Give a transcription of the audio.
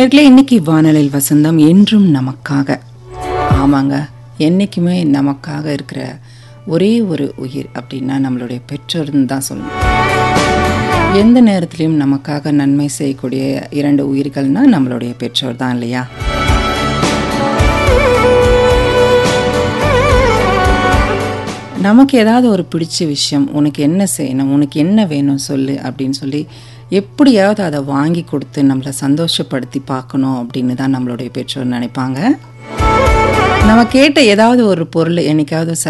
நேர்களே இன்னைக்கு வானலில் வசந்தம் என்றும் நமக்காக ஆமாங்க என்னைக்குமே நமக்காக இருக்கிற ஒரே ஒரு உயிர் அப்படின்னா நம்மளுடைய பெற்றோர்னு தான் சொல்லணும் எந்த நேரத்திலையும் நமக்காக நன்மை செய்யக்கூடிய இரண்டு உயிர்கள்னா நம்மளுடைய பெற்றோர் தான் இல்லையா நமக்கு ஏதாவது ஒரு பிடிச்ச விஷயம் உனக்கு என்ன செய்யணும் உனக்கு என்ன வேணும் சொல்லு அப்படின்னு சொல்லி எப்படியாவது அதை வாங்கி கொடுத்து நம்மளை சந்தோஷப்படுத்தி பார்க்கணும் அப்படின்னு தான் நம்மளுடைய பெற்றோர் நினைப்பாங்க நம்ம கேட்ட ஏதாவது ஒரு பொருள் என்னைக்காவது ச